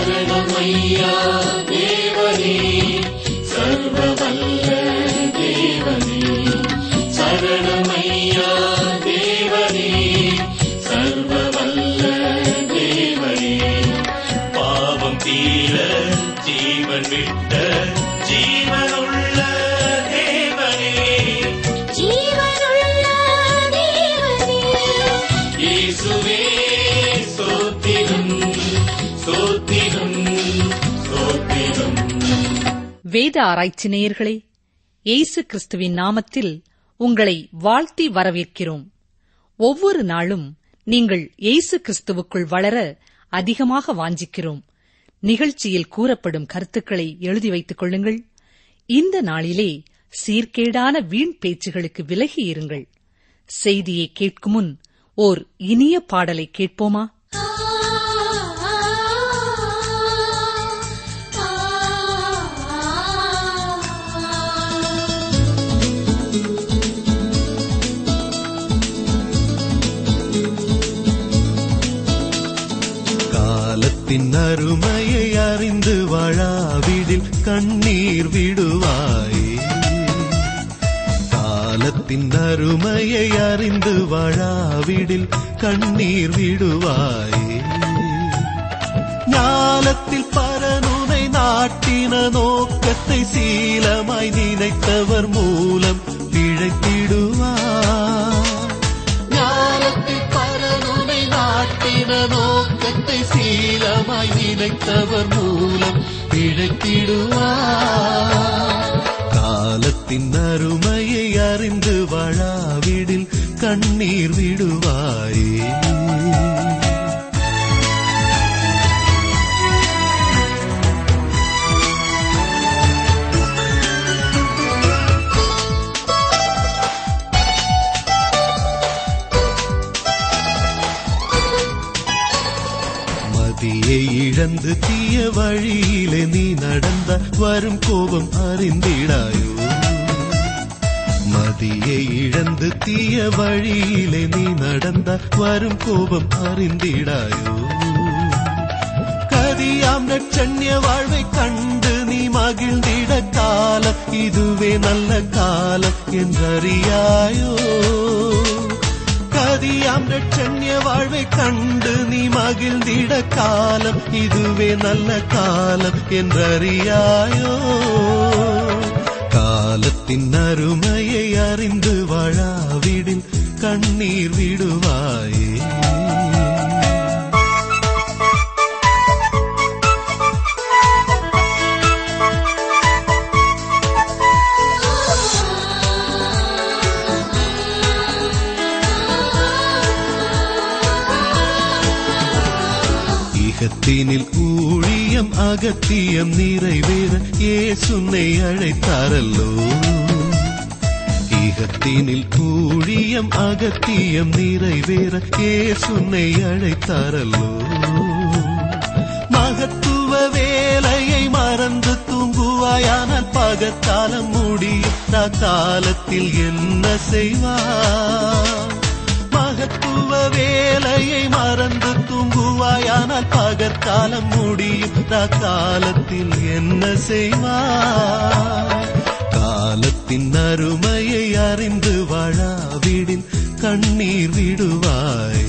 சரணமையா தேவனே சர்வவல்ல தேவனே சரணமையா தேவனே சர்வவல்ல தேவனே பாவம் தீர ஜீவன் விட்ட ஜீவனுள்ள தேவனே ஜீவனுள்ள தேவனே இயேசுவே சோத்திரம் சோத்திரம் சோத்திரம் வேத ஆராய்ச்சி நேயர்களே இயேசு கிறிஸ்துவின் நாமத்தில் உங்களை வாழ்த்தி வரவேற்கிறோம் ஒவ்வொரு நாளும் நீங்கள் இயேசு கிறிஸ்துவுக்குள் வளர அதிகமாக வாஞ்சிக்கிறோம் நிகழ்ச்சியில் கூறப்படும் கருத்துக்களை எழுதி வைத்துக் கொள்ளுங்கள் இந்த நாளிலே சீர்கேடான வீண் பேச்சுகளுக்கு விலகி இருங்கள் செய்தியை கேட்கும் முன் ஓர் இனிய பாடலை கேட்போமா ஆ ஆ ஆ காலத்தின் அருமையை அறிந்து வாழாவிடில் கண்ணீர் விடுவாயே காலத்தின் அருமையை அறிந்து வாழாவிடில் கண்ணீர் விடுவாயே ஞாலத்தில் பரனுனை நாட்டின நோக்கத்தை சீலமாய் நினைத்தவர் மூலம் பிழைத்திடுவார் ஞானத்தில் பரனுனை நாட்டின நோக்கத்தை சீலமாய் நினைத்தவர் மூலம் பிழைத்திடுவார் காலத்தின் அருமையை அறிந்து வாழாவிடில் கண்ணீர் விடுவாயே மதியை இழந்து தீய வழியிலே நீ நடந்த வரும் கோபம் அறிந்திடாயோ மதியை இழந்து தீய வழியிலே நீ நடந்த வரும் கோபம் அறிந்திடாயோ கதியாம் நட்சண்ய வாழ்வை கண்டு நீ மகிழ்ந்திட காலம் இதுவே நல்ல காலம் என்றறியாயோ கதியாம் நட்சண்ய வாழ்வை கண்டு நீ மகிழ்ந்திட காலம் இதுவே நல்ல காலம் என்றறியாயோ காலத்தின் அருமையை அறிந்து வாழாவிடில் கண்ணீர் விடுவாயே இகத்தினில் ஊழியம் அகத்தியம் நிறைவேற ஏசுன்னை அழைத்தாரல்லோ இகத்தினில் ஊழியம் அகத்தியம் நிறைவேற ஏசுன்னை அழைத்தாரல்லோ மகத்துவ வேலையை மறந்து தூங்குவாயானால் பகத்தாலம் முடியும் காலத்தில் என்ன செய்வார் மகத்துவ வேலையை மறந்து தூங்குவாயானால் பகற்காலம் முடியும் காலத்தில் என்ன செய்வார் காலத்தின் அருமையை அறிந்து வாழாவிடின் கண்ணீர் விடுவாய்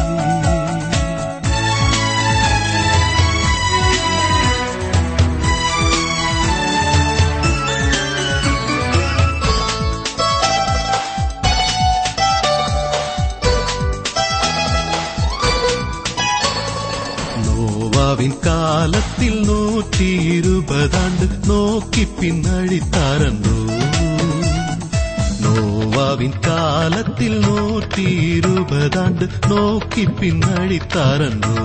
நோவாவின் காலத்தில் நூற்றி இருபதாண்டு நோக்கி பின்னழித்தாரன்றோ நோவாவின் காலத்தில் நூற்றி இருபதாண்டு நோக்கி பின்னழித்தாரன்றோ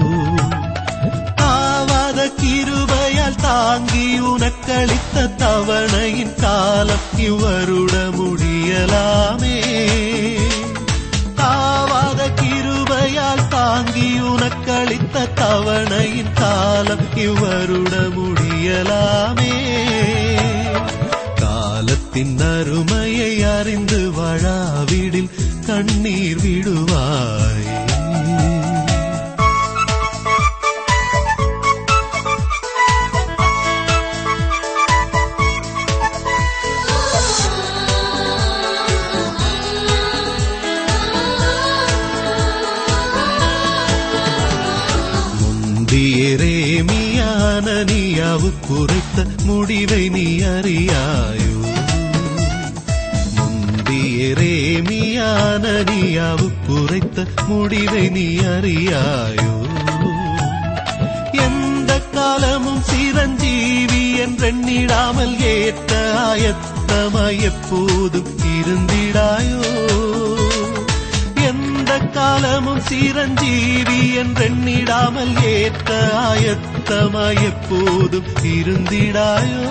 ஆவாத கிருபையால் தாங்கி உனக்களித்த தவணையின் காலம் இவருட முடியலாமே தாவாத கிருபையால் தாங்கி உனக்களித்த தவணையின் காலம் இவருட முடியலாமே காலத்தின் அருமையை அறிந்து வாழாவிடில் கண்ணீர் விடுவாய் முந்தியரேமியான நீயாவு குறைத்த முடிவை நீ அறியாயோ முந்தியரேமியான நீயாவு குறைத்த முடிவை நீ அறியாயோ எந்த காலமும் சிரஞ்சீவி என்றெண்ணிடாமல் ஏற்ற ஆயத்தமாய் எப்போதும் இருந்திடாயோ எந்த காலமும் சிரஞ்சீவி என்றெண்ணிடாமல் ஏற்ற ஆயத்தமாய் எப்போதும் இருந்திடாயோ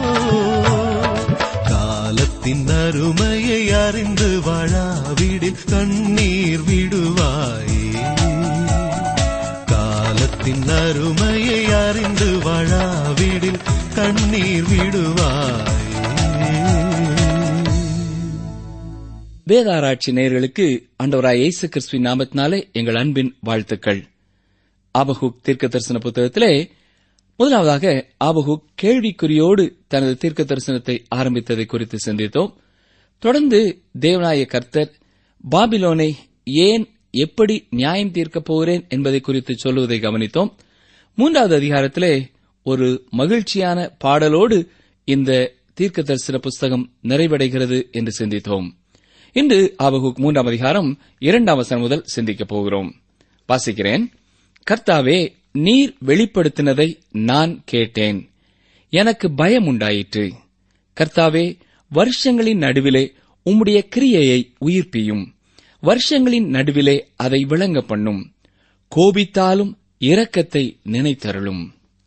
காலத்தின் அருமையை அறிந்து வாழாவிடில் கண்ணீர் விடுவாயே காலத்தின் அருமையை அறிந்து வாழாவிடில் கண்ணீர் விடுவாயே வேதாராய்ச்சி நேயர்களுக்கு ஆண்டவராய் இயேசு கிறிஸ்துவின் நாமத்தினாலே எங்கள் அன்பின் வாழ்த்துக்கள் ஆபகுக் தீர்க்க தரிசன புத்தகத்திலே முதலாவதாக ஆபகுக் கேள்விக்குறியோடு தனது தீர்க்க தரிசனத்தை ஆரம்பித்ததை குறித்து சிந்தித்தோம் தொடர்ந்து தேவநாய கர்த்தர் பாபிலோனை ஏன் எப்படி நியாயம் தீர்க்கப் போகிறேன் என்பதை குறித்து சொல்லுவதை கவனித்தோம் மூன்றாவது அதிகாரத்திலே ஒரு மகிழ்ச்சியான பாடலோடு இந்த தீர்க்க தரிசன புஸ்தகம் நிறைவடைகிறது என்று சிந்தித்தோம் இன்று ஆபகுக் மூன்றாம் அதிகாரம் இரண்டாம் வசனம் முதல் சிந்திக்கப் போகிறோம் வாசிக்கிறேன் கர்த்தாவே நீர் வெளிப்படுத்தினதை நான் கேட்டேன் எனக்கு பயம் உண்டாயிற்று கர்த்தாவே வருஷங்களின் நடுவிலே உம்முடைய கிரியையை உயிர்ப்பியும் வருஷங்களின் நடுவிலே அதை விளங்க பண்ணும் கோபித்தாலும் இரக்கத்தை நினைத்தருளும்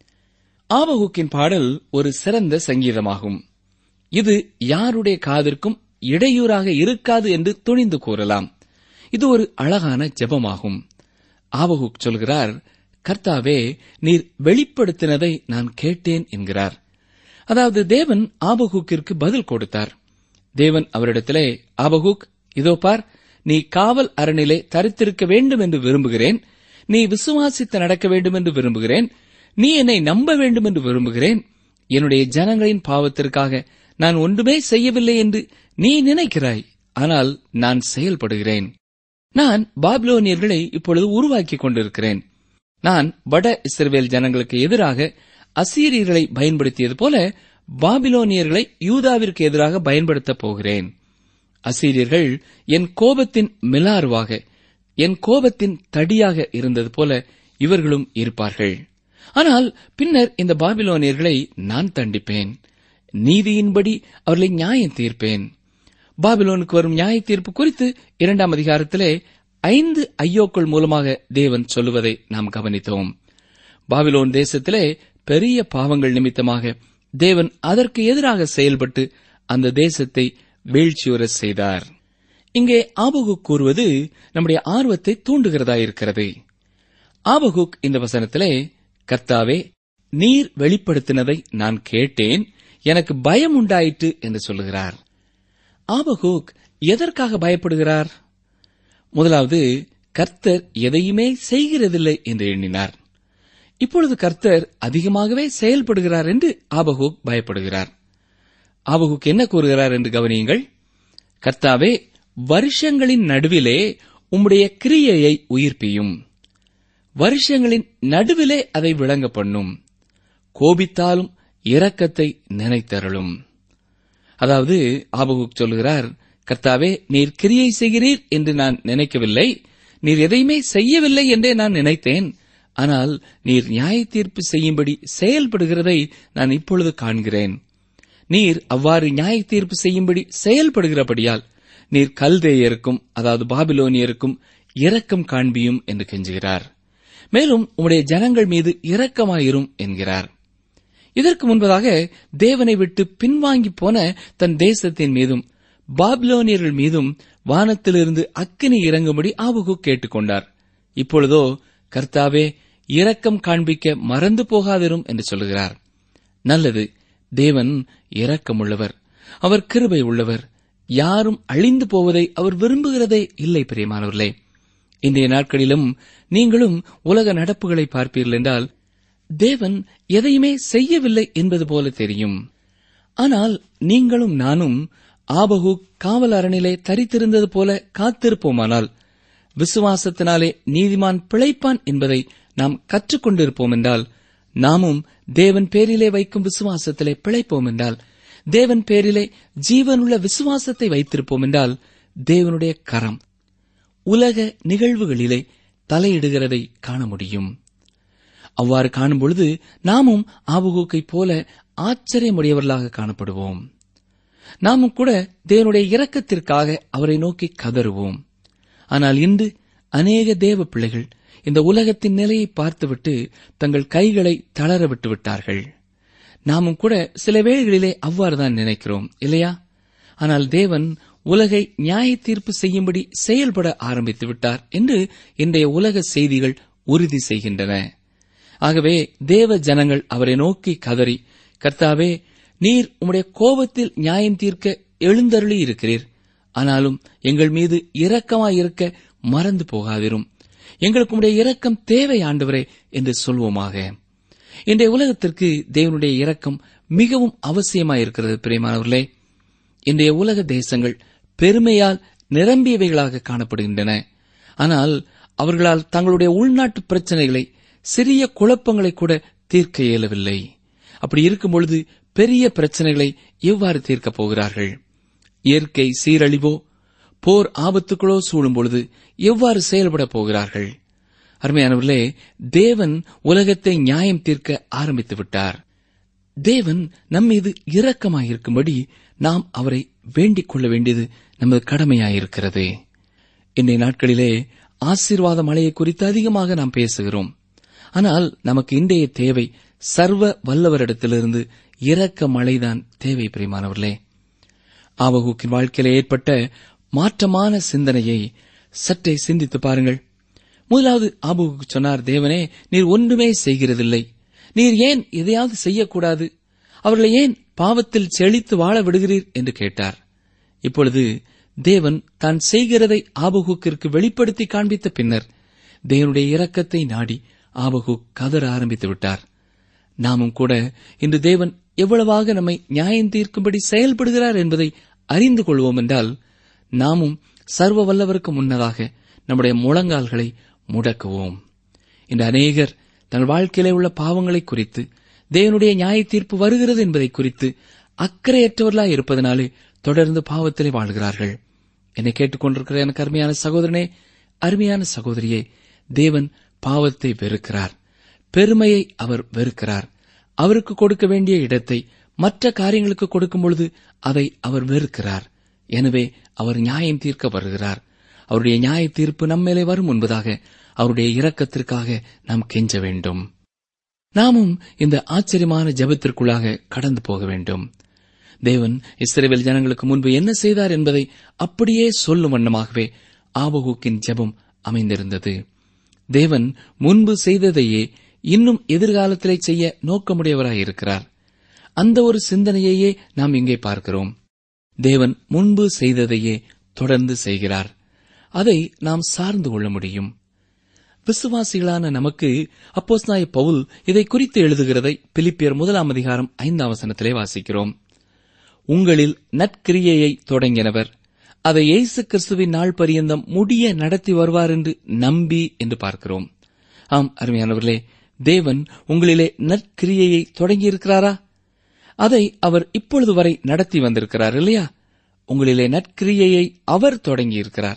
ஆபகுக்கின் பாடல் ஒரு சிறந்த சங்கீதமாகும் இது யாருடைய காதிற்கும் இடையூறாக இருக்காது என்று துணிந்து கூறலாம் இது ஒரு அழகான ஜெபமாகும் ஆபகுக் சொல்கிறார் கர்த்தாவே நீர் வெளிப்படுத்தினதை நான் கேட்டேன் என்கிறார் அதாவது தேவன் ஆபகுக்கிற்கு பதில் கொடுத்தார் தேவன் அவரிடத்திலே ஆபகுக் இதோ பார் நீ காவல் அரணிலே தரித்திருக்க வேண்டும் என்று விரும்புகிறேன் நீ விசுவாசித்து நடக்க வேண்டும் என்று விரும்புகிறேன் நீ என்னை நம்ப வேண்டும் என்று விரும்புகிறேன் என்னுடைய ஜனங்களின் பாவத்திற்காக நான் ஒன்றுமே செய்யவில்லை என்று நீ நினைக்கிறாய் ஆனால் நான் செயல்படுகிறேன் நான் பாபிலோனியர்களை இப்பொழுது உருவாக்கிக் கொண்டிருக்கிறேன் நான் வட இஸ்ரவேல் ஜனங்களுக்கு எதிராக அசீரியர்களை பயன்படுத்தியது போல பாபிலோனியர்களை யூதாவிற்கு எதிராக பயன்படுத்தப் போகிறேன் அசீரியர்கள் என் கோபத்தின் மிலாறுவாக என் கோபத்தின் தடியாக இருந்தது போல இவர்களும் இருப்பார்கள் ஆனால் பின்னர் இந்த பாபிலோனியர்களை நான் தண்டிப்பேன் நீதியின்படி அவர்களை நியாயம் தீர்ப்பேன் பாபிலோனுக்கு வரும் நியாய தீர்ப்பு குறித்து இரண்டாம் அதிகாரத்திலே ஐந்து ஐயோக்கள் மூலமாக தேவன் சொல்லுவதை நாம் கவனித்தோம் பாபிலோன் தேசத்திலே பெரிய பாவங்கள் நிமித்தமாக தேவன் அதற்கு எதிராக செயல்பட்டு அந்த தேசத்தை வீழ்ச்சியுற செய்தார் இங்கே ஆபகுக் கூறுவது நம்முடைய ஆர்வத்தை தூண்டுகிறதாயிருக்கிறது ஆபகுக் இந்த வசனத்திலே கர்த்தாவே நீர் வெளிப்படுத்தினதை நான் கேட்டேன் எனக்கு பயம் உண்டாயிற்று என்று சொல்லுகிறார் ஆபகுக் எதற்காக பயப்படுகிறார் முதலாவது கர்த்தர் எதையுமே செய்கிறதில்லை என்று எண்ணினார் இப்பொழுது கர்த்தர் அதிகமாகவே செயல்படுகிறார் என்று ஆபகுக் பயப்படுகிறார் ஆபகுக் என்ன கூறுகிறார் என்று கவனியுங்கள் கர்த்தாவே வருஷங்களின் நடுவிலே உம்முடைய கிரியையை உயிர்ப்பியும் வருஷங்களின் நடுவிலே அதை விளங்க பண்ணும் கோபித்தாலும் இரக்கத்தை நினைத்தருளும் அதாவது ஆபகுக் சொல்கிறார் கர்த்தாவே நீர் கிரியை செய்கிறீர் என்று நான் நினைக்கவில்லை நீர் எதையுமே செய்யவில்லை என்றே நான் நினைத்தேன் ஆனால் நீர் நியாய தீர்ப்பு செய்யும்படி செயல்படுகிறதை நான் இப்பொழுது காண்கிறேன் நீர் அவ்வாறு நியாய தீர்ப்பு செய்யும்படி செயல்படுகிறபடியால் நீர் கல்தேயருக்கும் அதாவது பாபிலோனியருக்கும் இரக்கம் காண்பியும் என்று கெஞ்சுகிறார் மேலும் உம்முடைய ஜனங்கள் மீது இரக்கமாயிரும் என்கிறார் இதற்கு முன்பதாக தேவனை விட்டு பின்வாங்கி போன தன் தேசத்தின் மீதும் பாபிலோனியர்கள் மீதும் வானத்திலிருந்து அக்கினி இறங்கும்படி ஆபகு கேட்டுக்கொண்டார் இப்பொழுதோ கர்த்தாவே இரக்கம் காண்பிக்க மறந்து போகாதிரும் என்று சொல்லுகிறார் நல்லது தேவன் இரக்கமுள்ளவர் அவர் கிருபை உள்ளவர் யாரும் அழிந்து போவதை அவர் விரும்புகிறதே இல்லை பிரியமானவர்களே இன்றைய நாட்களிலும் நீங்களும் உலக நடப்புகளை பார்ப்பீர்கள் என்றால் தேவன் எதையுமே செய்யவில்லை என்பது போல தெரியும் ஆனால் நீங்களும் நானும் ஆபகு காவல் அரணிலே தரித்திருந்தது போல காத்திருப்போமானால் விசுவாசத்தினாலே நீதிமான் பிழைப்பான் என்பதை நாம் கற்றுக்கொண்டிருப்போம் என்றால் நாமும் தேவன் பேரிலே வைக்கும் விசுவாசத்திலே பிழைப்போம் என்றால் தேவன் பேரிலே ஜீவனுள்ள விசுவாசத்தை வைத்திருப்போம் என்றால் தேவனுடைய கரம் உலக நிகழ்வுகளிலே தலையிடுகிறதை காண முடியும் அவ்வாறு காணும் பொழுது நாமும் ஆபுகூக்கைப் போல ஆச்சரியமுடையவர்களாக காணப்படுவோம் நாமும் கூட தேவனுடைய இரக்கத்திற்காக அவரை நோக்கி கதறுவோம் ஆனால் இன்று அநேக தேவ பிள்ளைகள் இந்த உலகத்தின் நிலையை பார்த்துவிட்டு தங்கள் கைகளை தளர விட்டு விட்டார்கள் நாமும் கூட சில வேளைகளிலே அவ்வாறுதான் நினைக்கிறோம் இல்லையா ஆனால் தேவன் உலகை நியாய தீர்ப்பு செய்யும்படி செயல்பட ஆரம்பித்து விட்டார் என்று இன்றைய உலக செய்திகள் உறுதி செய்கின்றன ஆகவே தேவ ஜனங்கள் அவரை நோக்கி கதறி கர்த்தாவே நீர் உம்முடைய கோபத்தில் நியாயம் தீர்க்க எழுந்தருளி இருக்கிறீர் ஆனாலும் எங்கள் மீது இரக்கமாயிருக்க மறந்து போகாதிரும் எங்களுக்கு உம்முடைய இரக்கம் தேவை ஆண்டவரே என்று சொல்வோமாக இன்றைய உலகத்திற்கு தேவனுடைய இரக்கம் மிகவும் அவசியமாயிருக்கிறது பிரியமானவர்களே இன்றைய உலக தேசங்கள் பெருமையால் நிரம்பியவைகளாக காணப்படுகின்றன ஆனால் அவர்களால் தங்களுடைய உள்நாட்டு பிரச்சனைகளை சிறிய குழப்பங்களை கூட தீர்க்க இயலவில்லை அப்படி இருக்கும் பொழுது பெரிய பிரச்சனைகளை எவ்வாறு தீர்க்கப் போகிறார்கள் இயற்கை சீரழிவோ போர் ஆபத்துக்களோ சூழும் பொழுது எவ்வாறு செயல்பட போகிறார்கள் அருமையானவர்களே தேவன் உலகத்தை நியாயம் தீர்க்க ஆரம்பித்து விட்டார் தேவன் நம்மீது இரக்கமாயிருக்கும்படி நாம் அவரை வேண்டிக் கொள்ள வேண்டியது நமது கடமையாயிருக்கிறது இன்றைய நாட்களிலே ஆசீர்வாத மழையை குறித்து அதிகமாக நாம் பேசுகிறோம் ஆனால் நமக்கு இன்றைய தேவை சர்வ வல்லவரிடத்திலிருந்து இரக்க மழைதான் தேவை பிரியமானவர்களே ஆபகூக்கின் வாழ்க்கையில ஏற்பட்ட மாற்றமான சிந்தனையை சற்றே சிந்தித்து பாருங்கள் முதலாவது ஆபகுக்கு சொன்னார் தேவனே நீர் ஒன்றுமே செய்கிறதில்லை நீர் ஏன் எதையாவது செய்யக்கூடாது அவர்களை ஏன் பாவத்தில் செழித்து வாழ விடுகிறீர் என்று கேட்டார் இப்பொழுது தேவன் தான் செய்கிறதை ஆபகுக்கிற்கு வெளிப்படுத்தி காண்பித்த பின்னர் தேவனுடைய இரக்கத்தை நாடி ஆபகு கதற ஆரம்பித்து விட்டார் நாமும் கூட இன்று தேவன் எவ்வளவாக நம்மை நியாயம் தீர்க்கும்படி செயல்படுகிறார் என்பதை அறிந்து கொள்வோம் என்றால் நாமும் சர்வ வல்லவருக்கு முன்னதாக நம்முடைய முழங்கால்களை முடக்குவோம் இன்று அநேகர் தன் வாழ்க்கையிலே உள்ள பாவங்களை குறித்து தேவனுடைய நியாய தீர்ப்பு வருகிறது என்பதை குறித்து அக்கறையற்றவர்களாய் இருப்பதனாலே தொடர்ந்து பாவத்திலே வாழ்கிறார்கள் என்னை கேட்டுக்கொண்டிருக்கிற எனக்கு அருமையான சகோதரனே அருமையான சகோதரியே தேவன் பாவத்தை வெறுக்கிறார் பெருமையை அவர் வெறுக்கிறார் அவருக்கு கொடுக்க வேண்டிய இடத்தை மற்ற காரியங்களுக்கு கொடுக்கும் பொழுது அதை அவர் வெறுக்கிறார் எனவே அவர் நியாயம் தீர்க்க வருகிறார் அவருடைய நியாய தீர்ப்பு நம்மேலே வரும் முன்பதாக அவருடைய இரக்கத்திற்காக நாம் கெஞ்ச வேண்டும் நாமும் இந்த ஆச்சரியமான ஜெபத்திற்குள்ளாக கடந்து போக வேண்டும் தேவன் இஸ்ரேல் ஜனங்களுக்கு முன்பு என்ன செய்தார் என்பதை அப்படியே சொல்லும் வண்ணமாகவே ஆபகூக்கின் ஜெபம் அமைந்திருந்தது தேவன் முன்பு செய்ததையே இன்னும் எதிர்காலத்திலே செய்ய நோக்கமுடையவராயிருக்கிறார் அந்த ஒரு சிந்தனையையே நாம் இங்கே பார்க்கிறோம் தேவன் முன்பு செய்ததையே தொடர்ந்து செய்கிறார் அதை நாம் சார்ந்து கொள்ள முடியும் விசுவாசிகளான நமக்கு அப்போஸ்நாய பவுல் இதை குறித்து எழுதுகிறதை பிலிப்பியர் முதலாம் அதிகாரம் ஐந்தாம் வசனத்திலே வாசிக்கிறோம் உங்களில் நற்கிரியையை தொடங்கினவர் அதை இயேசு கிறிஸ்துவின் நாள் பரியந்தம் முடிய நடத்தி வருவார் என்று நம்பி என்று பார்க்கிறோம் ஆம் அருமையானவர்களே தேவன் உங்களிலே நற்கிரியையை தொடங்கியிருக்கிறாரா அதை அவர் இப்பொழுது வரை நடத்தி வந்திருக்கிறார் இல்லையா உங்களிலே நற்கிரியையை அவர் தொடங்கியிருக்கிறார்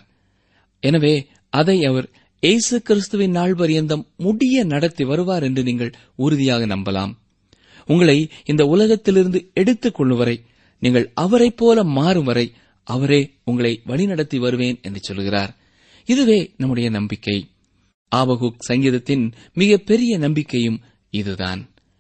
எனவே அதை அவர் இயேசு கிறிஸ்துவின் நாள் பரியந்தம் முடிய நடத்தி வருவார் என்று நீங்கள் உறுதியாக நம்பலாம் உங்களை இந்த உலகத்திலிருந்து எடுத்துக் கொள்ளும் வரை நீங்கள் அவரைப் போல மாறும் வரை அவரே உங்களை வழிநடத்தி வருவேன் என்று சொல்கிறார் இதுவே நம்முடைய நம்பிக்கை ஆபகுக் சங்கீதத்தின் மிக பெரிய நம்பிக்கையும் இதுதான்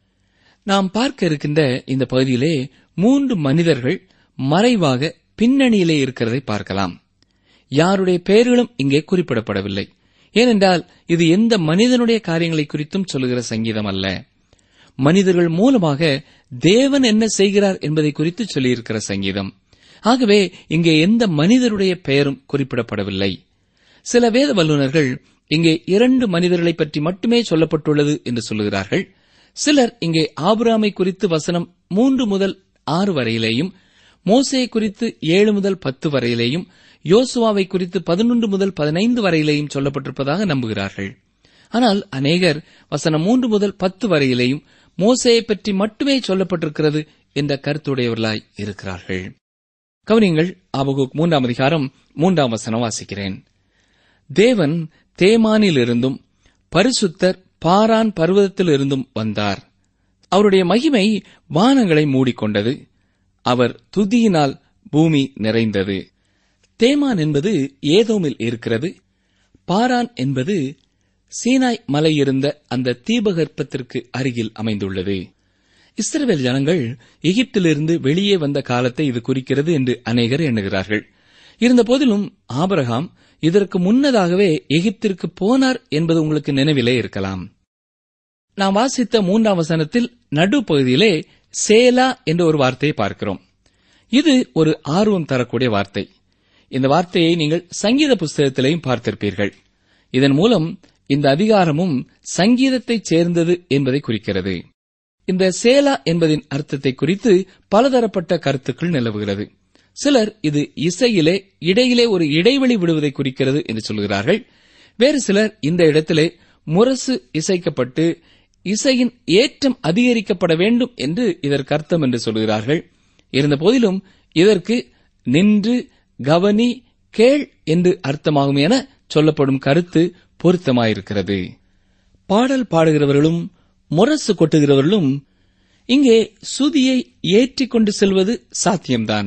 நாம் பார்க்க இருக்கின்ற இந்த பகுதியிலே மூன்று மனிதர்கள் மறைவாக பின்னணியிலே இருக்கிறதை பார்க்கலாம் யாருடைய பெயர்களும் இங்கே குறிப்பிடப்படவில்லை ஏனென்றால் இது எந்த மனிதனுடைய காரியங்களை குறித்தும் சொல்லுகிற சங்கீதம் அல்ல மனிதர்கள் மூலமாக தேவன் என்ன செய்கிறார் என்பதை குறித்து சொல்லியிருக்கிற சங்கீதம் ஆகவே இங்கே எந்த மனிதருடைய பெயரும் குறிப்பிடப்படவில்லை சில வேத வல்லுநர்கள் இங்கே இரண்டு மனிதர்களை பற்றி மட்டுமே சொல்லப்பட்டுள்ளது என்று சொல்லுகிறார்கள் சிலர் இங்கே ஆபிராமை குறித்து வசனம் மூன்று முதல் ஆறு வரையிலேயும் மோசையை குறித்து ஏழு முதல் பத்து வரையிலேயும் யோசுவாவை குறித்து பதினொன்று முதல் பதினைந்து வரையிலேயும் சொல்லப்பட்டிருப்பதாக நம்புகிறார்கள் ஆனால் அநேகர் வசனம் மூன்று முதல் பத்து வரையிலேயும் மோசையை பற்றி மட்டுமே சொல்லப்பட்டிருக்கிறது என்ற கருத்துடையவர்களாய் இருக்கிறார்கள் கவனிங்கள் ஆபகுக் மூன்றாம் அதிகாரம் மூன்றாம் வசனம் வாசிக்கிறேன் தேவன் தேமானிலிருந்தும் பரிசுத்தர் பாரான் பர்வதத்திலிருந்தும் வந்தார் அவருடைய மகிமை வானங்களை மூடிக்கொண்டது அவர் துதியினால் பூமி நிறைந்தது தேமான் என்பது ஏதோமில் இருக்கிறது பாரான் என்பது சீனாய் மலை இருந்த அந்த தீபகற்பத்திற்கு அருகில் அமைந்துள்ளது இஸ்ரவேல் ஜனங்கள் எகிப்திலிருந்து வெளியே வந்த காலத்தை இது குறிக்கிறது என்று அநேகர் எண்ணுகிறார்கள் இருந்தபோதிலும் ஆபிரகாம் இதற்கு முன்னதாகவே எகிப்திற்கு போனார் என்பது உங்களுக்கு நினைவிலே இருக்கலாம் நாம் வாசித்த மூன்றாம் வசனத்தில் நடுப்பகுதியிலே சேலா என்ற ஒரு வார்த்தையை பார்க்கிறோம் இது ஒரு ஆர்வம் தரக்கூடிய வார்த்தை இந்த வார்த்தையை நீங்கள் சங்கீத புஸ்தகத்திலேயும் பார்த்திருப்பீர்கள் இதன் மூலம் இந்த அதிகாரமும் சங்கீதத்தைச் சேர்ந்தது என்பதை குறிக்கிறது இந்த சேலா என்பதின் அர்த்தத்தை குறித்து பலதரப்பட்ட கருத்துக்கள் நிலவுகிறது சிலர் இது இசையிலே இடையிலே ஒரு இடைவெளி விடுவதை குறிக்கிறது என்று சொல்கிறார்கள் வேறு சிலர் இந்த இடத்திலே முரசு இசைக்கப்பட்டு இசையின் ஏற்றம் அதிகரிக்கப்பட வேண்டும் என்று இதற்கு அர்த்தம் என்று சொல்கிறார்கள் இருந்தபோதிலும் இதற்கு நின்று கவனி கேள் என்று அர்த்தமாகும் என சொல்லப்படும் கருத்து பொருத்தமாயிருக்கிறது பாடல் பாடுகிறவர்களும் முரசு கொட்டுகிறவர்களும் இங்கே சுதியை ஏற்றிக் கொண்டு செல்வது சாத்தியம்தான்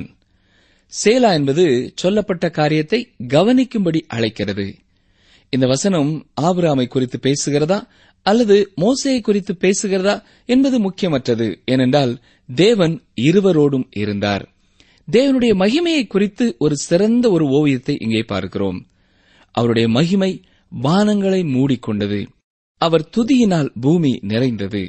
சேலா என்பது சொல்லப்பட்ட காரியத்தை கவனிக்கும்படி அழைக்கிறது இந்த வசனம் ஆபிராமை குறித்து பேசுகிறதா அல்லது மோசையை குறித்து பேசுகிறதா என்பது முக்கியமற்றது ஏனென்றால் தேவன் இருவரோடும் இருந்தார் தேவனுடைய மகிமையை குறித்து ஒரு சிறந்த ஒரு ஓவியத்தை இங்கே பார்க்கிறோம் அவருடைய மகிமை வானங்களை மூடிக்கொண்டது அவர் துதியினால் பூமி நிறைந்தது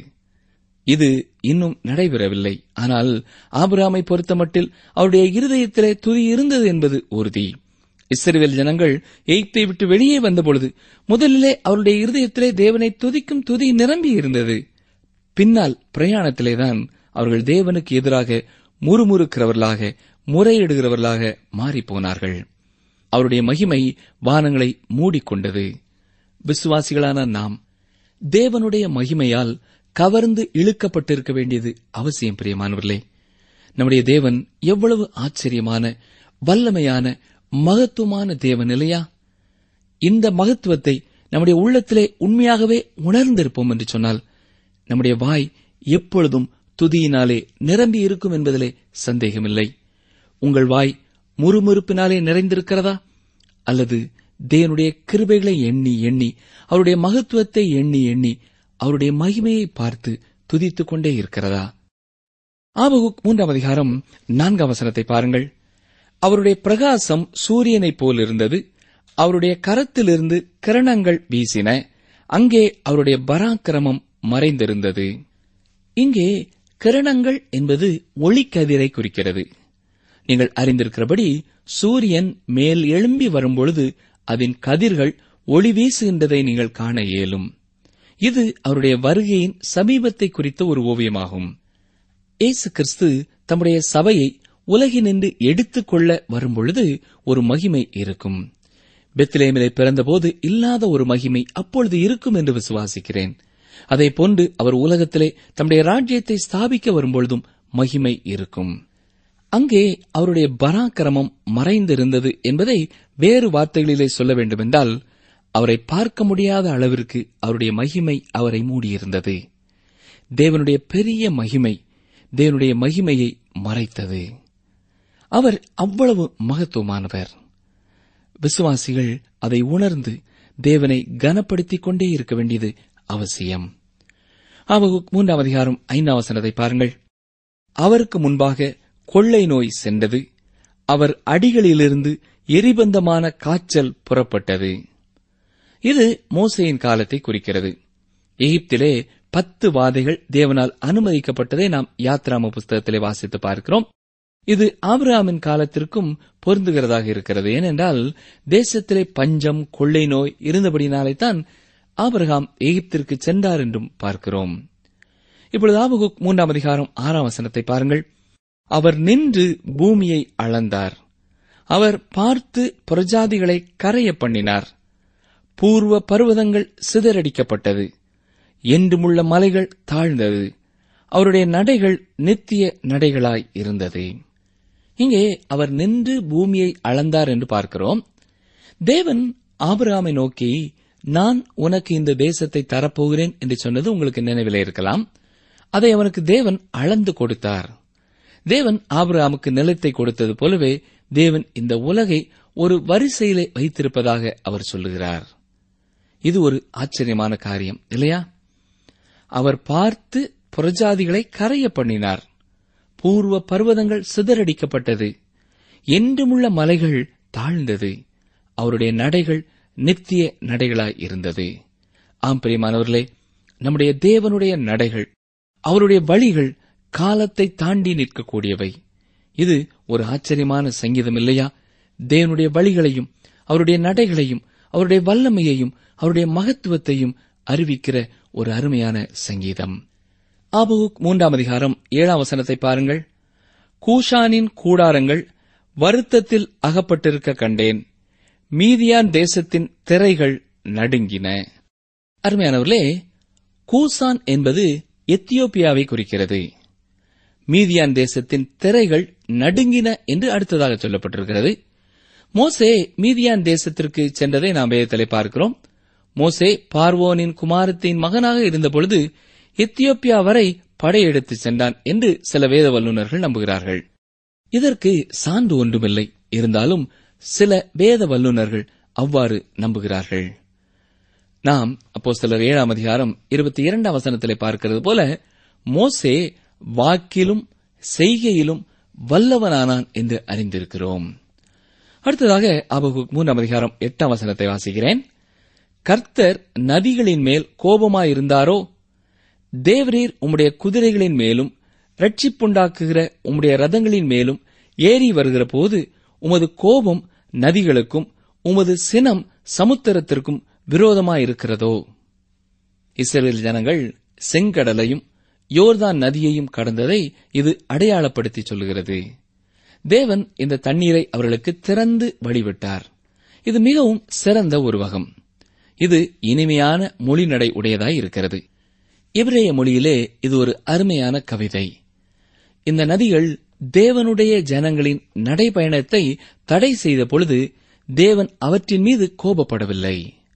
இது இன்னும் நடைபெறவில்லை ஆனால் ஆபிராமை பொறுத்தமட்டில் அவருடைய இருதயத்திலே துதி இருந்தது என்பது உறுதி இஸ்ரவேல் ஜனங்கள் எய்த்தை விட்டு வெளியே வந்தபொழுது முதலிலே அவருடைய இருதயத்திலே தேவனை துதிக்கும் துதி நிரம்பி இருந்தது பின்னால் பிரயாணத்திலேதான் அவர்கள் தேவனுக்கு எதிராக முறுமுறுக்கிறவர்களாக முறையிடுகிறவர்களாக மாறிப்போனார்கள் அவருடைய மகிமை வானங்களை மூடிக்கொண்டது விசுவாசிகளான நாம் தேவனுடைய மகிமையால் கவர்ந்து இழுக்கப்பட்டிருக்க வேண்டியது அவசியம் பிரியமானவர்களே நம்முடைய தேவன் எவ்வளவு ஆச்சரியமான வல்லமையான மகத்துவமான தேவன் இல்லையா இந்த மகத்துவத்தை நம்முடைய உள்ளத்திலே உண்மையாகவே உணர்ந்திருப்போம் என்று சொன்னால் நம்முடைய வாய் எப்பொழுதும் துதியினாலே நிரம்பி இருக்கும் என்பதிலே சந்தேகமில்லை உங்கள் வாய் முறுமுறுப்பினாலே நிறைந்திருக்கிறதா அல்லது தேவனுடைய கிருபைகளை எண்ணி எண்ணி அவருடைய மகத்துவத்தை எண்ணி எண்ணி அவருடைய மகிமையை பார்த்து துதித்துக் கொண்டே இருக்கிறதா ஆபகுக் மூன்றாம் அதிகாரம் நான்காம் வசனத்தை பாருங்கள் அவருடைய பிரகாசம் சூரியனைப் போல் இருந்தது அவருடைய கரத்திலிருந்து கிரணங்கள் வீசின அங்கே அவருடைய பராக்கிரமம் மறைந்திருந்தது இங்கே கிரணங்கள் என்பது ஒளிக்கதிரை குறிக்கிறது நீங்கள் அறிந்திருக்கிறபடி சூரியன் மேல் எழும்பி வரும்பொழுது அதன் கதிர்கள் ஒளி வீசுகின்றதை நீங்கள் காண இயலும் இது அவருடைய வருகையின் சமீபத்தை குறித்த ஒரு ஓவியமாகும் இயேசு கிறிஸ்து தம்முடைய சபையை உலகினின்று எடுத்துக்கொள்ள வரும்பொழுது ஒரு மகிமை இருக்கும் பெத்லேமிலே பிறந்தபோது இல்லாத ஒரு மகிமை அப்பொழுது இருக்கும் என்று விசுவாசிக்கிறேன் அதை போன்று அவர் உலகத்திலே தம்முடைய ராஜ்யத்தை ஸ்தாபிக்க வரும்பொழுதும் மகிமை இருக்கும் அங்கே அவருடைய பராக்கிரமம் மறைந்திருந்தது என்பதை வேறு வார்த்தைகளிலே சொல்ல வேண்டுமென்றால் அவரை பார்க்க முடியாத அளவிற்கு அவருடைய மகிமை அவரை மூடியிருந்தது தேவனுடைய பெரிய மகிமை தேவனுடைய மகிமையை மறைத்தது அவர் அவ்வளவு மகத்துவமானவர் விசுவாசிகள் அதை உணர்ந்து தேவனை கனப்படுத்திக் கொண்டே இருக்க வேண்டியது அவசியம் அவகுக் மூன்றாம் அதிகாரம் ஐந்தாம் வசனத்தை பாருங்கள் அவருக்கு முன்பாக கொள்ளை நோய் சென்றது அவர் அடிகளிலிருந்து எரிபந்தமான காய்ச்சல் புறப்பட்டது இது மோசையின் காலத்தை குறிக்கிறது எகிப்திலே பத்து வாதைகள் தேவனால் அனுமதிக்கப்பட்டதை நாம் யாத்ராம புஸ்தகத்திலே வாசித்து பார்க்கிறோம் இது ஆபிரகாமின் காலத்திற்கும் பொருந்துகிறதாக இருக்கிறது ஏனென்றால் தேசத்திலே பஞ்சம் கொள்ளை நோய் இருந்தபடினாலே தான் ஆபிரகாம் எகிப்திற்கு சென்றார் என்றும் பார்க்கிறோம் இப்பொழுது ஆபகுக் மூன்றாம் அதிகாரம் ஆறாம் வசனத்தை பாருங்கள் அவர் நின்று பூமியை அளந்தார் அவர் பார்த்து பிரஜாதிகளை கரைய பண்ணினார் பூர்வ பர்வதங்கள் சிதறடிக்கப்பட்டது என்றுமுள்ள மலைகள் தாழ்ந்தது அவருடைய நடைகள் நித்திய நடைகளாய் இருந்தது இங்கே அவர் நின்று பூமியை அளந்தார் என்று பார்க்கிறோம் தேவன் ஆபிரகாமை நோக்கி நான் உனக்கு இந்த தேசத்தை தரப்போகிறேன் என்று சொன்னது உங்களுக்கு நினைவிலே இருக்கலாம் அதை அவனுக்கு தேவன் அளந்து கொடுத்தார் தேவன் ஆபிரகாமுக்கு நிலத்தை கொடுத்தது போலவே தேவன் இந்த உலகை ஒரு வரிசையிலே வைத்திருப்பதாக அவர் சொல்லுகிறார் இது ஒரு ஆச்சரியமான காரியம் இல்லையா அவர் பார்த்து புறஜாதிகளை கரைய பண்ணினார் பூர்வ பர்வதங்கள் சிதறடிக்கப்பட்டது என்றுமுள்ள மலைகள் தாழ்ந்தது அவருடைய நடைகள் நித்திய நடைகளாய் இருந்தது ஆம் பிரியமானவர்களே நம்முடைய தேவனுடைய நடைகள் அவருடைய வழிகள் காலத்தை தாண்டி நிற்கக்கூடியவை இது ஒரு ஆச்சரியமான சங்கீதம் இல்லையா தேவனுடைய வழிகளையும் அவருடைய நடைகளையும் அவருடைய வல்லமையையும் அவருடைய மகத்துவத்தையும் அறிவிக்கிற ஒரு அருமையான சங்கீதம் ஆபுக் மூன்றாம் அதிகாரம் ஏழாம் வசனத்தை பாருங்கள் கூஷானின் கூடாரங்கள் வருத்தத்தில் அகப்பட்டிருக்க கண்டேன் மீதியான் தேசத்தின் திரைகள் நடுங்கின அருமையானவர்களே கூசான் என்பது எத்தியோப்பியாவை குறிக்கிறது மீதியான் தேசத்தின் திரைகள் நடுங்கின என்று அடுத்ததாக சொல்லப்பட்டிருக்கிறது மோசே மீதியான் தேசத்திற்கு சென்றதை நாம் வேதத்திலே பார்க்கிறோம் மோசே பார்வோனின் குமாரத்தின் மகனாக இருந்தபொழுது எத்தியோப்பியா வரை படையெடுத்து சென்றான் என்று சில வேத வல்லுநர்கள் நம்புகிறார்கள் இதற்கு சான்று ஒன்றுமில்லை இருந்தாலும் சில வேத வல்லுநர்கள் அவ்வாறு நம்புகிறார்கள் நாம் அப்போ சிலர் ஏழாம் அதிகாரம் இருபத்தி இரண்டாம் வசனத்திலே பார்க்கிறது போல மோசே வாக்கிலும் செய்கையிலும் வல்லவனானான் என்று அறிந்திருக்கிறோம் அடுத்ததாக அபகுக் மூன்றாம் அதிகாரம் எட்டாம் வசனத்தை வாசிக்கிறேன் கர்த்தர் நதிகளின் மேல் கோபமாயிருந்தாரோ தேவரீர் உம்முடைய குதிரைகளின் மேலும் ரட்சிப்புண்டாக்குகிற உம்முடைய ரதங்களின் மேலும் ஏறி வருகிற போது உமது கோபம் நதிகளுக்கும் உமது சினம் சமுத்திரத்திற்கும் விரோதமாயிருக்கிறதோ இஸ்ரேல் ஜனங்கள் செங்கடலையும் யோர்தான் நதியையும் கடந்ததை இது அடையாளப்படுத்தி சொல்லுகிறது தேவன் இந்த தண்ணீரை அவர்களுக்கு திறந்து வழிவிட்டார் இது மிகவும் சிறந்த ஒரு வகம் இது இனிமையான மொழிநடை உடையதாய் இருக்கிறது இப்ரேய மொழியிலே இது ஒரு அருமையான கவிதை இந்த நதிகள் தேவனுடைய ஜனங்களின் நடைபயணத்தை தடை செய்த பொழுது தேவன் அவற்றின் மீது கோபப்படவில்லை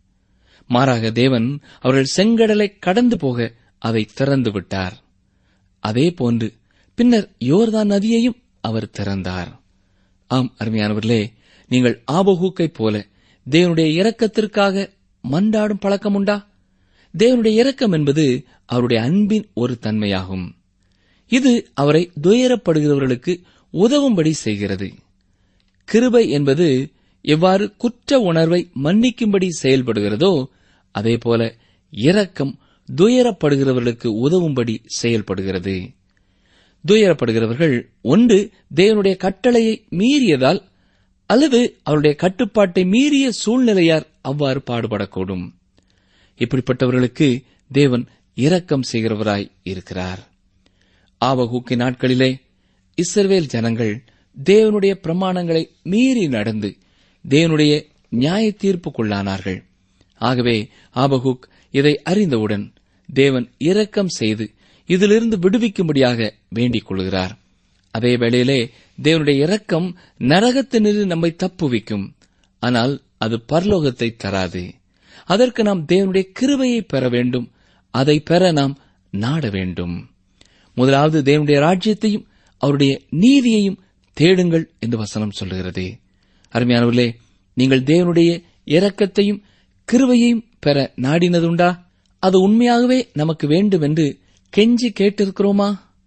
மாறாக தேவன் அவர்கள் செங்கடலை கடந்து போக அதை திறந்து விட்டார் அதே போன்று பின்னர் யோர்தான் நதியையும் அவர் திறந்தார் ஆம் அருமையானவர்களே நீங்கள் ஆபகூக்கைப் போல தேவனுடைய இரக்கத்திற்காக மன்றாடும் பழக்கம் உண்டா தேவனுடைய இரக்கம் என்பது அவருடைய அன்பின் ஒரு தன்மையாகும் இது அவரை துயரப்படுகிறவர்களுக்கு உதவும்படி செய்கிறது கிருபை என்பது எவ்வாறு குற்ற உணர்வை மன்னிக்கும்படி செயல்படுகிறதோ அதேபோல இரக்கம் துயரப்படுகிறவர்களுக்கு உதவும்படி செயல்படுகிறது துயரப்படுகிறவர்கள் ஒன்று தேவனுடைய கட்டளையை மீறியதால் அல்லது அவருடைய கட்டுப்பாட்டை மீறிய சூழ்நிலையார் அவ்வாறு பாடுபடக்கூடும் இப்படிப்பட்டவர்களுக்கு தேவன் இரக்கம் செய்கிறவராய் இருக்கிறார் ஆவகூக்கி நாட்களிலே இஸ்ரவேல் ஜனங்கள் தேவனுடைய பிரமாணங்களை மீறி நடந்து தேவனுடைய நியாய தீர்ப்புக்குள்ளானார்கள் ஆகவே ஆபகுக் இதை அறிந்தவுடன் தேவன் இரக்கம் செய்து இதிலிருந்து விடுவிக்கும்படியாக வேண்டிக் கொள்கிறார் அதே வேளையிலே தேவனுடைய இரக்கம் நரகத்தினின்று நம்மை தப்புவிக்கும் ஆனால் அது பரலோகத்தை தராது அதற்கு நாம் தேவனுடைய கிருபையை பெற வேண்டும் அதை பெற நாம் நாட வேண்டும் முதலாவது தேவனுடைய ராஜ்யத்தையும் அவருடைய நீதியையும் தேடுங்கள் என்று வசனம் சொல்லுகிறது அருமையானவர்களே நீங்கள் தேவனுடைய இரக்கத்தையும் கிருபையையும் பெற நாடினதுண்டா அது உண்மையாகவே நமக்கு வேண்டும் என்று கெஞ்சி கேட்டிருக்கிறோமா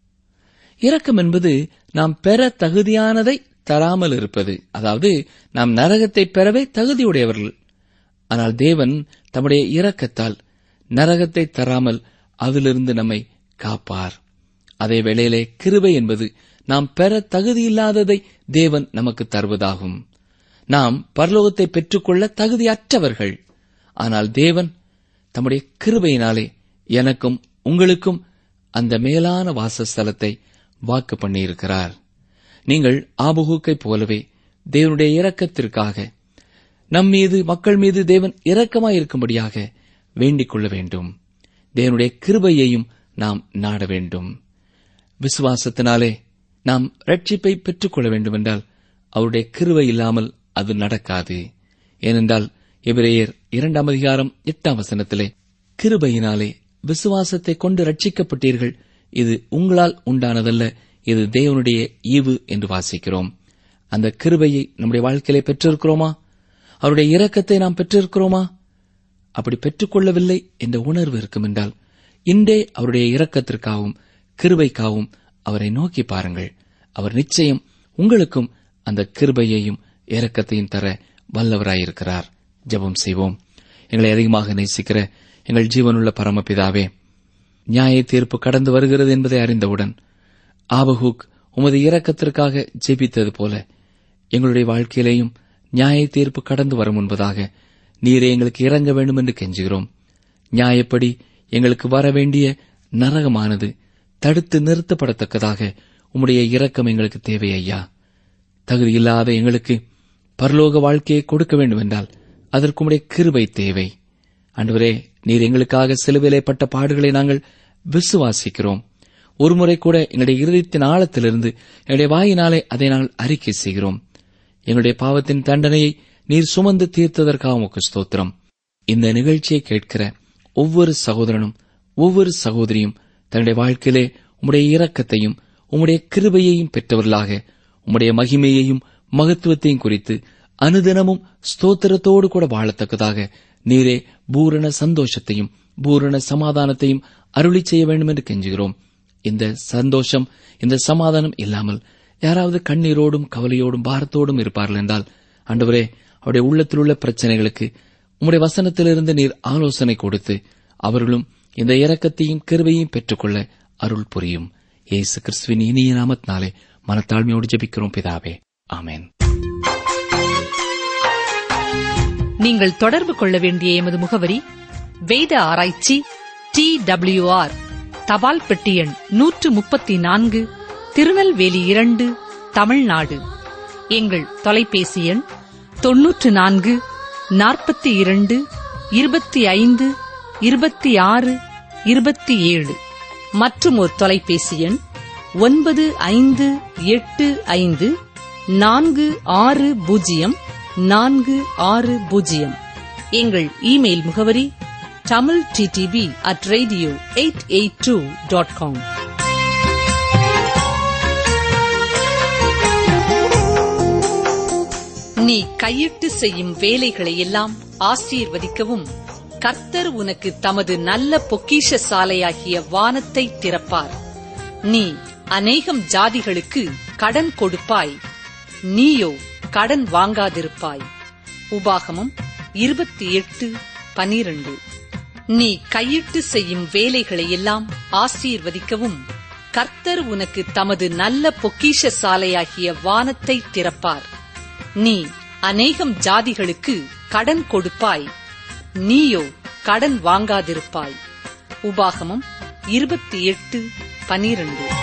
இரக்கம் என்பது நாம் பெற தகுதியானதை தராமல் இருப்பது அதாவது நாம் நரகத்தை பெறவே தகுதியுடையவர்கள் ஆனால் தேவன் தம்முடைய இரக்கத்தால் நரகத்தை தராமல் அதிலிருந்து நம்மை காப்பார் அதே வேளையிலே கிருபை என்பது நாம் பெற தகுதியில்லாததை தேவன் நமக்கு தருவதாகும் நாம் பரலோகத்தை பெற்றுக்கொள்ள தகுதியற்றவர்கள் ஆனால் தேவன் தம்முடைய கிருபையினாலே எனக்கும் உங்களுக்கும் அந்த மேலான வாசஸ்தலத்தை வாக்கு பண்ணியிருக்கிறார் நீங்கள் ஆபுகூக்கைப் போலவே தேவனுடைய இரக்கத்திற்காக நம் மீது மக்கள் மீது தேவன் இரக்கமாயிருக்கும்படியாக வேண்டிக் கொள்ள வேண்டும் தேவனுடைய கிருபையையும் நாம் நாட வேண்டும் விசுவாசத்தினாலே நாம் ரட்சிப்பை பெற்றுக்கொள்ள வேண்டுமென்றால் அவருடைய கிருபை இல்லாமல் அது நடக்காது ஏனென்றால் எபிரேயர் இரண்டாம் அதிகாரம் எட்டாம் வசனத்திலே கிருபையினாலே விசுவாசத்தை கொண்டு ரட்சிக்கப்பட்டீர்கள் இது உங்களால் உண்டானதல்ல இது தேவனுடைய ஈவு என்று வாசிக்கிறோம் அந்த கிருபையை நம்முடைய வாழ்க்கையிலே பெற்றிருக்கிறோமா அவருடைய இரக்கத்தை நாம் பெற்றிருக்கிறோமா அப்படி பெற்றுக்கொள்ளவில்லை என்ற உணர்வு இருக்கும் என்றால் இன்றே அவருடைய இரக்கத்திற்காகவும் கிருபைக்காகவும் அவரை நோக்கி பாருங்கள் அவர் நிச்சயம் உங்களுக்கும் அந்த கிருபையையும் இரக்கத்தையும் தர வல்லவராயிருக்கிறார் ஜெபம் செய்வோம் எங்களை அதிகமாக நேசிக்கிற எங்கள் ஜீவனுள்ள பரமபிதாவே நியாய தீர்ப்பு கடந்து வருகிறது என்பதை அறிந்தவுடன் ஆபஹூக் உமது இரக்கத்திற்காக ஜெபித்தது போல எங்களுடைய வாழ்க்கையிலேயும் நியாய தீர்ப்பு கடந்து வர முன்பதாக நீரே எங்களுக்கு இறங்க வேண்டும் என்று கெஞ்சுகிறோம் நியாயப்படி எங்களுக்கு வர வேண்டிய நரகமானது தடுத்து நிறுத்தப்படத்தக்கதாக உம்முடைய இரக்கம் எங்களுக்கு தேவை ஐயா தகுதியில்லாத எங்களுக்கு பரலோக வாழ்க்கையை கொடுக்க வேண்டும் என்றால் அதற்கு உம்முடைய கிருபை தேவை ஆண்டவரே நீர் எங்களுக்காக சிலுவையிலேப்பட்ட பாடுகளை நாங்கள் விசுவாசிக்கிறோம் ஒருமுறை கூட எங்களுடைய இருதயத்தின் ஆழத்திலிருந்து எங்களுடைய வாயினாலே அதை நாங்கள் அறிக்கை செய்கிறோம் எங்களுடைய பாவத்தின் தண்டனையை நீர் சுமந்து தீர்த்ததற்காக உமக்கு ஸ்தோத்திரம் இந்த நிகழ்ச்சியை கேட்கிற ஒவ்வொரு சகோதரனும் ஒவ்வொரு சகோதரியும் தன்னுடைய வாழ்க்கையிலே உம்முடைய இரக்கத்தையும் உம்முடைய கிருபையையும் பெற்றவர்களாக உம்முடைய மகிமையையும் மகத்துவத்தையும் குறித்து அனுதினமும் ஸ்தோத்திரத்தோடு கூட வாழத்தக்கதாக நீரே பூரண சந்தோஷத்தையும் பூரண சமாதானத்தையும் அருளி செய்ய வேண்டும் என்று கெஞ்சுகிறோம் இந்த சந்தோஷம் இந்த சமாதானம் இல்லாமல் யாராவது கண்ணீரோடும் கவலையோடும் பாரத்தோடும் இருப்பார்கள் என்றால் ஆண்டவரே அவருடைய உள்ளத்தில் உள்ள பிரச்சனைகளுக்கு உம்முடைய வசனத்திலிருந்து நீர் ஆலோசனை கொடுத்து அவர்களும் இந்த இரக்கத்தையும் கிருபையும் பெற்றுக்கொள்ள அருள் புரியும் இயேசு கிறிஸ்துவின் இனிய நாமத்தினாலே மனத்தாழ்மையோடு ஜெபிக்கிறோம் பிதாவே ஆமென் நீங்கள் தொடர்பு கொள்ள வேண்டிய எமது முகவரி வேத ஆராய்ச்சி டி ஆர் தபால் பெட்டி எண் நூற்று முப்பத்தி நான்கு திருநெல்வேலி இரண்டு தமிழ்நாடு எங்கள் தொலைபேசி எண் தொன்னூற்று நான்கு நாற்பத்தி இரண்டு இருபத்தி ஐந்து இருபத்தி ஆறு இருபத்தி ஏழு மற்றும் ஒரு தொலைபேசி எண் ஒன்பது ஐந்து எட்டு ஐந்து நான்கு ஆறு பூஜ்ஜியம் நான்கு ஆறு பூஜ்ஜியம் எங்கள் இமெயில் முகவரி Tamil DTP at radio eight eight two dot com நீ கையிட்டு செய்யும் வேலைகளை எல்லாம் ஆசீர்வதிக்கவும் கர்த்தர் உனக்கு தமது நல்ல பொக்கிஷ சாலையாகிய வானத்தை திறப்பார் நீ அநேகம் ஜாதிகளுக்கு கடன் கொடுப்பாய் நீயோ கடன் வாங்காதிருப்பாய் உபாகமம் இருபத்தி எட்டு பனிரண்டு நீ கையிட்டு செய்யும் வேலைகளை எல்லாம் ஆசீர்வதிக்கவும் கர்த்தர் உனக்கு தமது நல்ல பொக்கிஷ சாலையாகிய வானத்தை திறப்பார் நீ அநேகம் ஜாதிகளுக்கு கடன் கொடுப்பாய் நீயோ கடன் வாங்காதிருப்பாய் உபாகமம் இருபத்தி எட்டு பனிரண்டு